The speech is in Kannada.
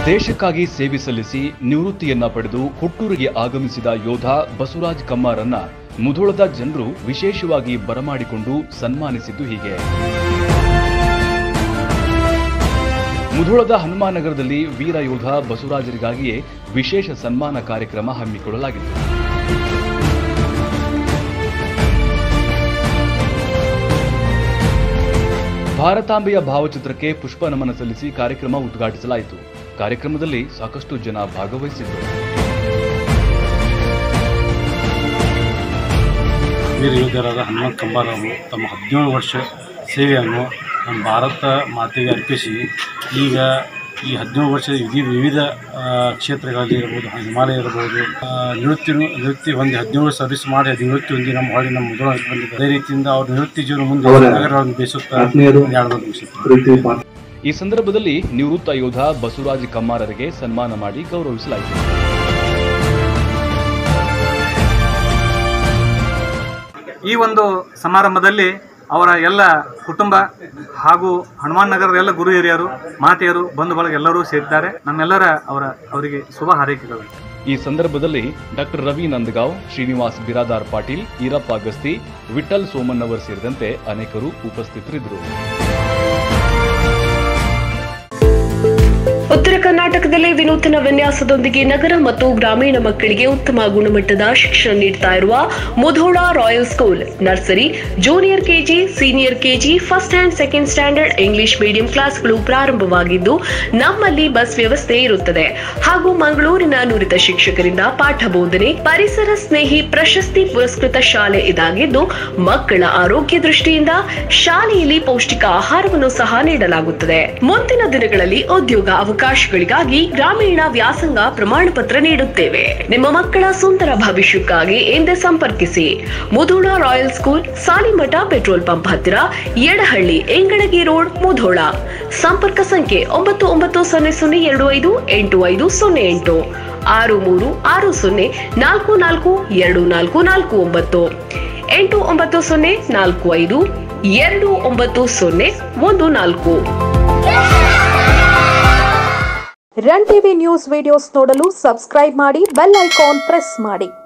ದೇಶಕ್ಕಾಗಿ ಸೇವೆ ಸಲ್ಲಿಸಿ ನಿವೃತ್ತಿಯನ್ನ ಪಡೆದು ಹುಟ್ಟೂರಿಗೆ ಆಗಮಿಸಿದ ಯೋಧ ಬಸವರಾಜ್ ಕಮ್ಮಾರನ್ನ ಮುಧೋಳದ ಜನರು ವಿಶೇಷವಾಗಿ ಬರಮಾಡಿಕೊಂಡು ಸನ್ಮಾನಿಸಿದ್ದು ಹೀಗೆ ಮುಧೋಳದ ಹನುಮಾನಗರದಲ್ಲಿ ವೀರ ಯೋಧ ಬಸವರಾಜರಿಗಾಗಿಯೇ ವಿಶೇಷ ಸನ್ಮಾನ ಕಾರ್ಯಕ್ರಮ ಹಮ್ಮಿಕೊಳ್ಳಲಾಗಿತ್ತು ಭಾರತಾಂಬೆಯ ಭಾವಚಿತ್ರಕ್ಕೆ ಪುಷ್ಪ ನಮನ ಸಲ್ಲಿಸಿ ಕಾರ್ಯಕ್ರಮ ಉದ್ಘಾಟಿಸಲಾಯಿತು ಕಾರ್ಯಕ್ರಮದಲ್ಲಿ ಸಾಕಷ್ಟು ಜನ ಭಾಗವಹಿಸಿದ್ದರು ವೀರ ಯೋಧರಾದ ಹನುಮಂತ ಕಂಬಾರ್ ಅವರು ತಮ್ಮ ಹದಿನೇಳು ವರ್ಷ ಸೇವೆಯನ್ನು ನಮ್ಮ ಭಾರತ ಮಾತೆಗೆ ಅರ್ಪಿಸಿ ಈಗ ಈ ಹದಿನೇಳು ವರ್ಷ ವಿಧಿ ವಿವಿಧ ಆ, ಕ್ಷೇತ್ರಗಳಲ್ಲಿ ಇರ್ಬೋದು ಹಿಮಾಲಯ ಇರ್ಬೋದು ಆ, ನಿವೃತ್ತಿ ನಿವೃತ್ತಿ ಹೊಂದಿ ಹದಿನೇಳು ಸರ್ವಿಸ್ ಮಾಡಿ ಅದು ನಿವೃತ್ತಿ ಹೊಂದಿ ನಮ್ಮ ಹೊಳ್ಳಿ ನಮ್ಮ ಮೊದಲು ಬಂದಿದೆ ಅದೇ ರೀತಿಯಿಂದ ಅವ್ರ ನಿವೃತ್ತಿ ಜೀವನ ಮುಂದೆ ನಗರಗಳನ್ನು ಬೇಯಿಸುತ್ತಾ ಎರಡು ಮುಗಿಸುತ್ತಾರೆ ಈ ಸಂದರ್ಭದಲ್ಲಿ ನಿವೃತ್ತ ಯೋಧ ಬಸವರಾಜ್ ಕಮ್ಮಾರರಿಗೆ ಸನ್ಮಾನ ಮಾಡಿ ಗೌರವಿಸಲಾಯಿತು ಈ ಒಂದು ಸಮಾರಂಭದಲ್ಲಿ ಅವರ ಎಲ್ಲ ಕುಟುಂಬ ಹಾಗೂ ಹನುಮಾನ್ ನಗರದ ಎಲ್ಲ ಗುರು ಹಿರಿಯರು ಮಾತೆಯರು ಬಂಧು ಬಳಗ ಎಲ್ಲರೂ ಸೇರಿದ್ದಾರೆ ನಮ್ಮೆಲ್ಲರ ಅವರ ಅವರಿಗೆ ಶುಭ ಹಾರೈಕೆಗಳು ಈ ಸಂದರ್ಭದಲ್ಲಿ ಡಾಕ್ಟರ್ ರವಿ ನಂದಗಾಂವ್ ಶ್ರೀನಿವಾಸ್ ಬಿರಾದಾರ್ ಪಾಟೀಲ್ ಈರಪ್ಪ ಅಗಸ್ತಿ ವಿಠಲ್ ಸೋಮಣ್ಣವರ್ ಸೇರಿದಂತೆ ಅನೇಕರು ಉಪಸ್ಥಿತರಿದ್ದರು ಉತ್ತರ ಕರ್ನಾಟಕದಲ್ಲಿ ವಿನೂತನ ವಿನ್ಯಾಸದೊಂದಿಗೆ ನಗರ ಮತ್ತು ಗ್ರಾಮೀಣ ಮಕ್ಕಳಿಗೆ ಉತ್ತಮ ಗುಣಮಟ್ಟದ ಶಿಕ್ಷಣ ನೀಡ್ತಾ ಇರುವ Mudhol royal school nursery junior KG senior KG first and second standard English medium ಕ್ಲಾಸ್ಗಳು ಪ್ರಾರಂಭವಾಗಿದ್ದು ನಮ್ಮಲ್ಲಿ ಬಸ್ ವ್ಯವಸ್ಥೆ ಇರುತ್ತದೆ ಹಾಗೂ ಮಂಗಳೂರಿನ ನುರಿತ ಶಿಕ್ಷಕರಿಂದ ಪಾಠ ಬೋಧನೆ ಪರಿಸರ ಸ್ನೇಹಿ ಪ್ರಶಸ್ತಿ ಪುರಸ್ಕೃತ ಶಾಲೆ ಇದಾಗಿದ್ದು ಮಕ್ಕಳ ಆರೋಗ್ಯ ದೃಷ್ಟಿಯಿಂದ ಶಾಲೆಯಲ್ಲಿ ಪೌಷ್ಟಿಕ ಆಹಾರವನ್ನು ಸಹ ನೀಡಲಾಗುತ್ತದೆ ಮುಂದಿನ ದಿನಗಳಲ್ಲಿ ಉದ್ಯೋಗ ಅವಕಾಶಗಳಿಗಾಗಿ ಗ್ರಾಮೀಣ ವ್ಯಾಸಂಗ ಪ್ರಮಾಣ ಪತ್ರ ನೀಡುತ್ತೇವೆ ನಿಮ್ಮ ಮಕ್ಕಳ ಸುಂದರ ಭವಿಷ್ಯಕ್ಕಾಗಿ ಎಂದೇ ಸಂಪರ್ಕಿಸಿ Mudhol royal school Salimath petrol pump ಹತ್ತಿರ ಯಡಹಳ್ಳಿ ಎಂಗಡಗಿ ರೋಡ್ ಮುಧೋಳ ಸಂಪರ್ಕ ಸಂಖ್ಯೆ ಒಂಬತ್ತು ಒಂಬತ್ತು ಸೊನ್ನೆ ಸೊನ್ನೆ ಎರಡು ಐದು ಎಂಟು ಐದು ಸೊನ್ನೆ ಎಂಟು ಆರು ಮೂರು ಆರು ಸೊನ್ನೆ ನಾಲ್ಕು ನಾಲ್ಕು ಎರಡು ನಾಲ್ಕು ನಾಲ್ಕು ಒಂಬತ್ತು ಎಂಟು ಒಂಬತ್ತು ಸೊನ್ನೆ ನಾಲ್ಕು ಐದು ಎರಡು ಒಂಬತ್ತು ಸೊನ್ನೆ ಒಂದು ನಾಲ್ಕು ರನ್ ಟಿವಿ ನ್ಯೂಸ್ ವಿಡಿಯೋಸ್ ನೋಡಲು ಸಬ್ಸ್ಕ್ರೈಬ್ ಮಾಡಿ ಬೆಲ್ ಐಕಾನ್ ಪ್ರೆಸ್ ಮಾಡಿ